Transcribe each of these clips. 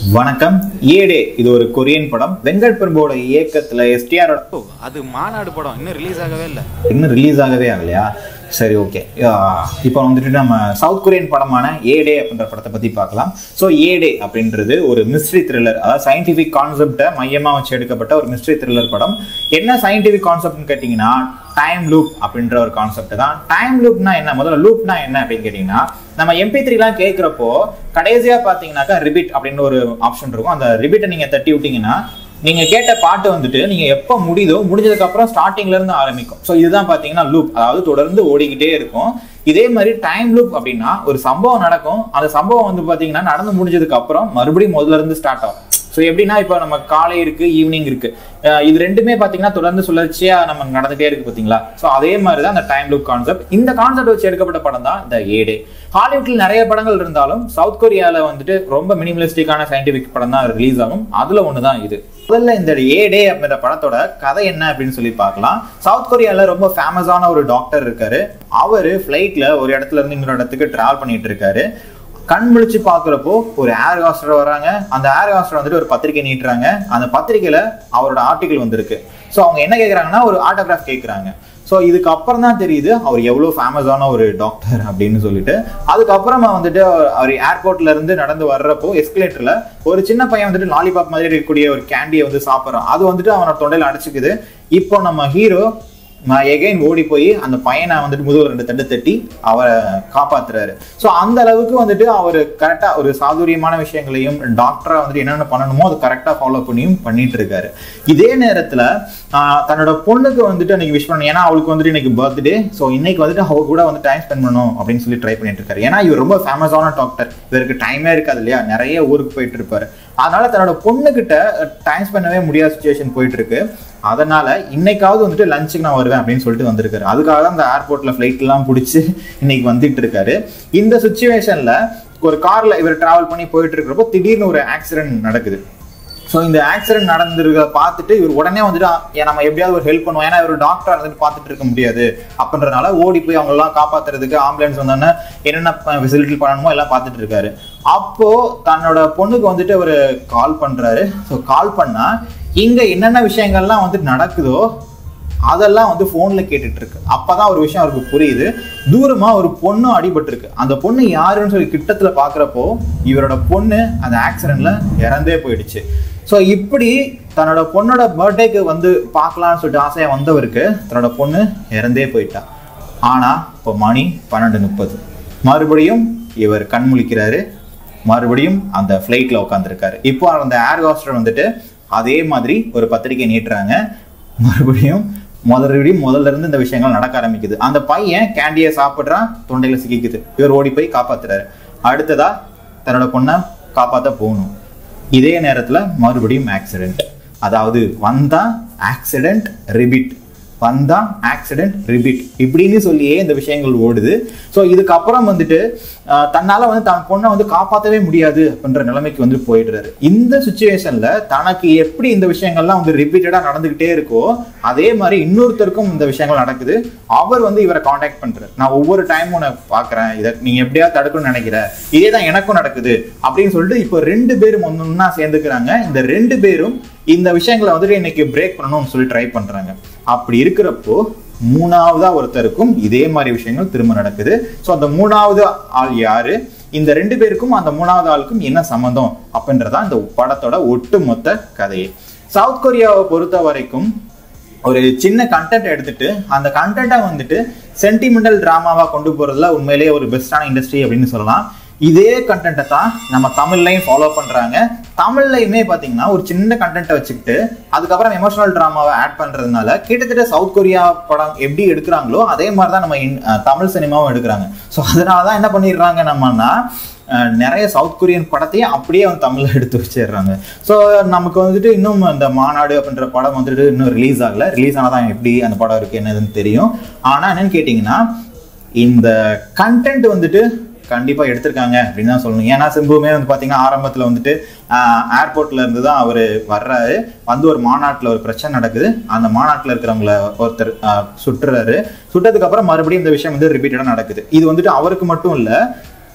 வணக்கம் ஏடே இது ஒரு கொரியன் படம் வெங்கட் பிரபுவோட இயக்கத்துல எஸ்டிஆரோட ஓ அது மாநாடு படம் இன்னும் ரிலீஸ் ஆகவே இல்லை இன்னும் ரிலீஸ் ஆகவே ஆகலையா சரி ஓகே இப்போ வந்துட்டு நம்ம சவுத் கொரியன் படமான ஏடே அப்படின்ற படத்தை பற்றி பார்க்கலாம் ஸோ ஏடே அப்படின்றது ஒரு மிஸ்ட்ரி த்ரில்லர் அதாவது சயின்டிஃபிக் கான்செப்டை மையமாக வச்சு எடுக்கப்பட்ட ஒரு மிஸ்ட்ரி த்ரில்லர் படம் என்ன சயின்டிஃபிக் கான்செப்ட்னு கேட்டிங்கன்னா டைம் லூப் அப்படின்ற ஒரு கான்செப்ட் தான் டைம் லூப்னா என்ன முதல்ல லூப்னா என்ன அப்படின்னு கேட்டிங்கன்னா நம்ம எம்பி த்ரீலாம் கேட்குறப்போ கடைசியாக பார்த்தீங்கன்னாக்கா ரிபீட் அப்படின்னு ஒரு ஆப்ஷன் இருக்கும் அந்த ரிபீட்டை நீங்கள் தட்டி விட்டீங்கன்னா நீங்க கேட்ட பாட்டு வந்துட்டு நீங்க எப்ப முடியுதோ முடிஞ்சதுக்கு அப்புறம் ஸ்டார்டிங்ல இருந்து ஆரம்பிக்கும் ஸோ இதுதான் பாத்தீங்கன்னா லூப் அதாவது தொடர்ந்து ஓடிக்கிட்டே இருக்கும் இதே மாதிரி டைம் லூப் அப்படின்னா ஒரு சம்பவம் நடக்கும் அந்த சம்பவம் வந்து பாத்தீங்கன்னா நடந்து முடிஞ்சதுக்கு அப்புறம் மறுபடியும் முதல்ல இருந்து ஸ்டார்ட் ஆகும் ஸோ எப்படின்னா இப்போ நம்ம காலை இருக்கு ஈவினிங் இருக்கு அஹ் இது ரெண்டுமே பார்த்தீங்கன்னா தொடர்ந்து சுழற்சியா நம்ம நடந்துட்டே இருக்கு பார்த்தீங்களா ஸோ அதே மாதிரி தான் அந்த டைம் லுக் கான்செப்ட் இந்த கான்செப்ட் வச்சு எடுக்கப்பட்ட படம் தான் இந்த ஏடே ஹாலிவுட்ல நிறைய படங்கள் இருந்தாலும் சவுத் கொரியால வந்துட்டு ரொம்ப மினிமலிஸ்டிக்கான சயின்டிபிக் படம் தான் ரிலீஸ் ஆகும் அதுல ஒன்று தான் இது முதல்ல இந்த ஏடே அப்படின்ற படத்தோட கதை என்ன அப்படின்னு சொல்லி பார்க்கலாம் சவுத் கொரியால ரொம்ப ஃபேமஸான ஒரு டாக்டர் இருக்காரு அவரு ஃபிளைட்ல ஒரு இடத்துல இருந்து இன்னொரு இடத்துக்கு டிராவல் பண்ணிட்டு இருக்காரு கண் முழிச்சு பாக்குறப்போ ஒரு ஏர் ஹாஸ்டர் வராங்க அந்த ஏர் ஹாஸ்டர் வந்துட்டு ஒரு பத்திரிக்கை நீட்டுறாங்க அந்த பத்திரிக்கையில அவரோட ஆர்டிகல் வந்திருக்கு ஸோ அவங்க என்ன கேட்குறாங்கன்னா ஒரு ஆட்டோகிராஃப் கேட்குறாங்க ஸோ இதுக்கு அப்புறம் தான் தெரியுது அவர் எவ்வளோ ஃபேமஸான ஒரு டாக்டர் அப்படின்னு சொல்லிட்டு அதுக்கப்புறமா வந்துட்டு அவர்- அவர் ஏர்போர்ட்ல இருந்து நடந்து வர்றப்போ எஸ்கலேட்டர்ல ஒரு சின்ன பையன் வந்துட்டு லாலிபாப் மாதிரி இருக்கக்கூடிய ஒரு கேண்டியை வந்து சாப்பிட்றான் அது வந்துட்டு அவனோட தொண்டையில அடைச்சிக்குது இப்போ நம்ம ஹீரோ எகைன் ஓடி போய் அந்த பையனை வந்துட்டு முதுகு ரெண்டு தட்டு தட்டி அவரை காப்பாத்துறாரு ஸோ அந்த அளவுக்கு வந்துட்டு அவர் கரெக்டாக ஒரு சாதுரியமான விஷயங்களையும் டாக்டரா வந்துட்டு என்னென்ன பண்ணணுமோ அதை கரெக்டாக ஃபாலோ பண்ணியும் பண்ணிட்டு இருக்காரு இதே நேரத்தில் தன்னோட பொண்ணுக்கு வந்துட்டு அன்னைக்கு விஷ் பண்ணணும் ஏன்னா அவளுக்கு வந்துட்டு இன்னைக்கு பர்த்டே ஸோ இன்னைக்கு வந்துட்டு அவ கூட வந்து டைம் ஸ்பெண்ட் பண்ணணும் அப்படின்னு சொல்லி ட்ரை பண்ணிட்டு இருக்காரு ஏன்னா இவர் ரொம்ப ஃபேமஸான டாக்டர் இவருக்கு டைமே இருக்காது இல்லையா நிறைய ஊருக்கு போயிட்டு இருப்பாரு அதனால தன்னோட பொண்ணுகிட்ட டைம் ஸ்பெண்ட் பண்ணவே முடியாத சுச்சுவேஷன் போயிட்டு இருக்கு அதனால இன்னைக்காவது வந்துட்டு லஞ்சுக்கு நான் வருவேன் அப்படின்னு சொல்லிட்டு வந்திருக்காரு அதுக்காக தான் அந்த ஏர்போர்ட்ல ஃபிளைட் எல்லாம் பிடிச்சி இன்னைக்கு வந்துட்டு இருக்காரு இந்த சுச்சுவேஷன்ல ஒரு கார்ல இவர் டிராவல் பண்ணி போயிட்டு இருக்கிறப்போ திடீர்னு ஒரு ஆக்சிடென்ட் நடக்குது ஸோ இந்த ஆக்சிடென்ட் நடந்திருக்க பார்த்துட்டு இவர் உடனே வந்துட்டு "ஆ, ஏன் நம்ம எப்படியாவது ஒரு ஹெல்ப் பண்ணுவோம் ஏன்னா இவர் டாக்டர் வந்துட்டு பார்த்துட்டு இருக்க முடியாது அப்படின்றனால ஓடி போய் அவங்களெல்லாம் காப்பாத்துறதுக்கு ஆம்புலன்ஸ் வந்தோன்னே என்னென்ன ஃபெசிலிட்டி பண்ணணுமோ எல்லாம் பார்த்துட்டு இருக்காரு அப்போ தன்னோட பொண்ணுக்கு வந்துட்டு அவர் கால் பண்றாரு ஸோ கால் பண்ணா இங்க என்னென்ன விஷயங்கள்லாம் வந்துட்டு நடக்குதோ அதெல்லாம் வந்து ஃபோனில் கேட்டுட்டு இருக்கு அப்பதான் ஒரு விஷயம் அவருக்கு புரியுது தூரமா ஒரு பொண்ணு அடிபட்டிருக்கு அந்த பொண்ணு யாருன்னு சொல்லி கிட்டத்துல பாக்குறப்போ இவரோட பொண்ணு அந்த ஆக்சிடென்ட்ல இறந்தே போயிடுச்சு ஸோ இப்படி தன்னோட பொண்ணோட பர்த்டேக்கு வந்து பார்க்கலாம்னு சொல்லிட்டு ஆசையா வந்தவருக்கு தன்னோட பொண்ணு இறந்தே போயிட்டா ஆனா இப்போ மணி பன்னெண்டு முப்பது மறுபடியும் இவர் கண் முழிக்கிறாரு மறுபடியும் அந்த ஃப்ளைட்ல உட்காந்துருக்காரு இப்போ அந்த ஏர் ஹாஸ்டர் வந்துட்டு அதே மாதிரி ஒரு பத்திரிக்கை நீட்டுறாங்க மறுபடியும் முதல்படியும் முதல்ல இருந்து இந்த விஷயங்கள் நடக்க ஆரம்பிக்குது அந்த பையன் கேண்டியை சாப்பிட்றான் தொண்டையில சிக்கிக்குது இவர் ஓடி போய் காப்பாத்துறாரு அடுத்ததா தன்னோட பொண்ணை காப்பாத்த போகணும் இதே நேரத்துல மறுபடியும் ஆக்சிடென்ட் அதாவது வந்தா ஆக்சிடென்ட் ரிபீட் வந்தா ஆக்சிடென்ட் ரிபீட் இப்படின்னு சொல்லியே இந்த விஷயங்கள் ஓடுது ஸோ இதுக்கப்புறம் வந்துட்டு ஆஹ், தன்னால வந்து தன் பொண்ணை வந்து காப்பாற்றவே முடியாது அப்படின்ற நிலைமைக்கு வந்து போயிடுறாரு இந்த சுச்சுவேஷன்ல தனக்கு எப்படி இந்த விஷயங்கள்லாம் வந்து ரிப்பீட்டடா நடந்துகிட்டே இருக்கோ அதே மாதிரி இன்னொருத்தருக்கும் இந்த விஷயங்கள் நடக்குது அவர் வந்து இவரை காண்டாக்ட் பண்றாரு நான் ஒவ்வொரு டைமும் உன்னை பாக்குறேன் இதை நீ எப்படியா தடுக்கணும்னு நினைக்கிற இதே தான் எனக்கும் நடக்குது அப்படின்னு சொல்லிட்டு இப்போ ரெண்டு பேரும் ஒன்னா சேர்ந்துக்கிறாங்க இந்த ரெண்டு பேரும் இந்த விஷயங்களை வந்துட்டு இன்னைக்கு பிரேக் பண்ணணும்னு சொல்லி ட்ரை பண்றாங்க அப்படி இருக்கிறப்போ மூணாவதா ஒருத்தருக்கும் இதே மாதிரி விஷயங்கள் திரும்ப நடக்குது ஸோ அந்த மூணாவது ஆள் யாரு இந்த ரெண்டு பேருக்கும் அந்த மூணாவது ஆளுக்கும் என்ன சம்மந்தம் அப்படின்றதா இந்த படத்தோட ஒட்டுமொத்த கதையே சவுத் கொரியாவை பொறுத்த வரைக்கும் ஒரு சின்ன கண்டென்ட் எடுத்துட்டு அந்த கண்டென்ட்டை வந்துட்டு சென்டிமெண்டல் டிராமாவா கொண்டு போறதுல உண்மையிலேயே ஒரு பெஸ்டான இண்டஸ்ட்ரி அப்படின்னு சொல்லலாம் இதே கண்டென்ட்டை தான் நம்ம தமிழ்லையும் ஃபாலோ பண்றாங்க தமிழ்லையுமே பாத்தீங்கன்னா ஒரு சின்ன கண்டென்ட்டை வச்சுக்கிட்டு அதுக்கப்புறம் எமோஷனல் டிராமாவை ஆட் பண்றதுனால கிட்டத்தட்ட சவுத் கொரியா படம் எப்படி எடுக்கிறாங்களோ அதே மாதிரி தான் நம்ம இன்- அஹ் தமிழ் சினிமாவும் எடுக்கிறாங்க ஸோ அதனால தான் என்ன பண்ணிடுறாங்க நம்மன்னா அஹ் நிறைய சவுத் கொரியன் படத்தையும் அப்படியே வந்து தமிழ்ல எடுத்து வச்சிடுறாங்க ஸோ நமக்கு வந்துட்டு இன்னும் அந்த மாநாடு அப்படின்ற படம் வந்துட்டு இன்னும் ரிலீஸ் ஆகல ரிலீஸ் ஆனதான் எப்படி அந்த படம் இருக்கு என்னதுன்னு தெரியும் ஆனா என்னன்னு கேட்டிங்கன்னா இந்த கண்டென்ட் வந்துட்டு கண்டிப்பா எடுத்திருக்காங்க அப்படின்னு தான் சொல்லணும் ஏன்னா சிம்புவுமே வந்து பாத்தீங்கன்னா ஆரம்பத்துல வந்துட்டு ஏர்போர்ட்ல இருந்து தான் அவர் வர்றாரு வந்து ஒரு மாநாட்டுல ஒரு பிரச்சனை நடக்குது அந்த மாநாட்டுல இருக்கிறவங்கள ஒருத்தர் ஆஹ், சுட்டுறாரு சுட்டதுக்கு அப்புறம் மறுபடியும் இந்த விஷயம் வந்து ரிப்பீட்டடா நடக்குது இது வந்துட்டு அவருக்கு மட்டும் இல்ல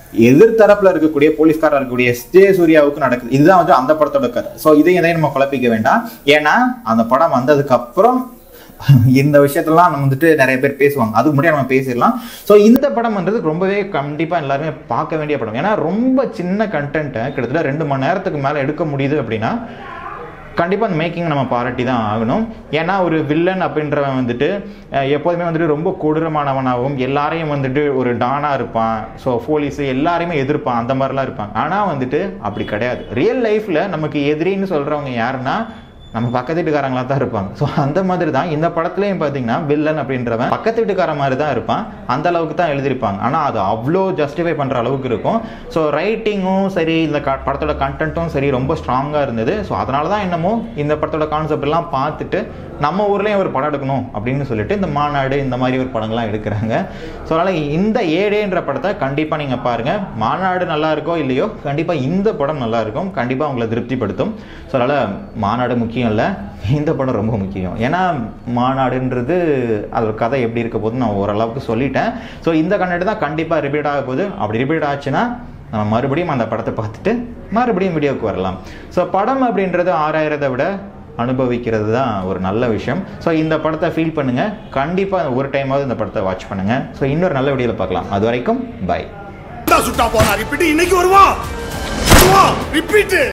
எதிர்த்தரப்புல இருக்கக்கூடிய போலீஸ்காரர் இருக்கக்கூடிய எஸ் ஜே சூர்யாவுக்கு நடக்குது இதுதான் வந்து அந்த படத்தோட கதை ஸோ இதையும் இதையும் நம்ம குழப்பிக்க வேண்டாம் ஏன்னா அந்த படம் வந்ததுக்கு அப்புறம் இந்த விஷயத்தெல்லாம் நம்ம வந்துட்டு நிறைய பேர் பேசுவாங்க அதுக்கு முன்னாடி நம்ம பேசிடலாம் ஸோ இந்த படம் வந்து ரொம்பவே கண்டிப்பாக எல்லாருமே பார்க்க வேண்டிய படம் ஏன்னா ரொம்ப சின்ன கண்டென்ட்டை கிட்டத்தட்ட ரெண்டு மணி நேரத்துக்கு மேலே எடுக்க முடியுது அப்படின்னா கண்டிப்பாக அந்த மேக்கிங் நம்ம பாராட்டி தான் ஆகணும் ஏன்னா ஒரு வில்லன் அப்படின்றவன் வந்துட்டு அஹ், எப்போதுமே வந்துட்டு ரொம்ப கொடூரமானவனாகவும் எல்லாரையும் வந்துட்டு ஒரு டானா இருப்பான் ஸோ போலீஸ் எல்லாரையுமே எதிர்ப்பான் அந்த மாதிரிலாம் இருப்பாங்க ஆனால் வந்துட்டு அப்படி கிடையாது ரியல் லைஃப்பில் நமக்கு எதிரின்னு சொல்கிறவங்க யாருன்னா நம்ம பக்கத்து வீட்டுக்காரங்களா தான் இருப்பாங்க ஸோ அந்த மாதிரி தான் இந்த படத்துலையும் பார்த்தீங்கன்னா வில்லன் அப்படின்றவன் பக்கத்து வீட்டுக்கார மாதிரி தான் இருப்பான் அந்த அளவுக்கு தான் எழுதியிருப்பாங்க ஆனால் அது அவ்வளோ ஜஸ்டிஃபை பண்ணுற அளவுக்கு இருக்கும் ஸோ ரைட்டிங்கும் சரி இந்த க- படத்தோட கண்டென்ட்டும் சரி ரொம்ப ஸ்ட்ராங்காக இருந்தது ஸோ அதனால தான் என்னமோ இந்த படத்தோட கான்செப்ட் எல்லாம் பார்த்துட்டு நம்ம ஊர்லேயும் ஒரு படம் எடுக்கணும் அப்படின்னு சொல்லிட்டு இந்த மாநாடு இந்த மாதிரி ஒரு படங்கள்லாம் எடுக்கிறாங்க ஸோ அதனால் இந்த ஏடேன்ற படத்தை கண்டிப்பாக நீங்கள் பாருங்கள் மாநாடு நல்லா இருக்கோ இல்லையோ கண்டிப்பாக இந்த படம் நல்லா இருக்கும் கண்டிப்பாக உங்களை திருப்திப்படுத்தும் ஸோ அதனால் மாநாடு முக்கியம் இல்லை இந்த படம் ரொம்ப முக்கியம் ஏன்னா மாநாடுன்றது அதோட கதை எப்படி இருக்க போகுதுன்னு நான் ஓரளவுக்கு சொல்லிட்டேன் ஸோ இந்த கண்டென்ட் தான் கண்டிப்பாக ரிப்பீட் ஆக போகுது அப்படி ரிப்பீட் ஆச்சுன்னா நம்ம மறுபடியும் அந்த படத்தை பார்த்துட்டு மறுபடியும் வீடியோவுக்கு வரலாம் ஸோ படம் அப்படின்றது ஆறாயிரத்தை விட அனுபவிக்கிறது தான் ஒரு நல்ல விஷயம் ஸோ இந்த படத்தை ஃபீல் பண்ணுங்க கண்டிப்பாக ஒரு டைமாவது இந்த படத்தை வாட்ச் பண்ணுங்க ஸோ இன்னொரு நல்ல வீடியோவில் பார்க்கலாம் அது வரைக்கும் பை சுட்டா போனா ரிப்பீட் இன்னைக்கு வருவான் ரிப்பீட்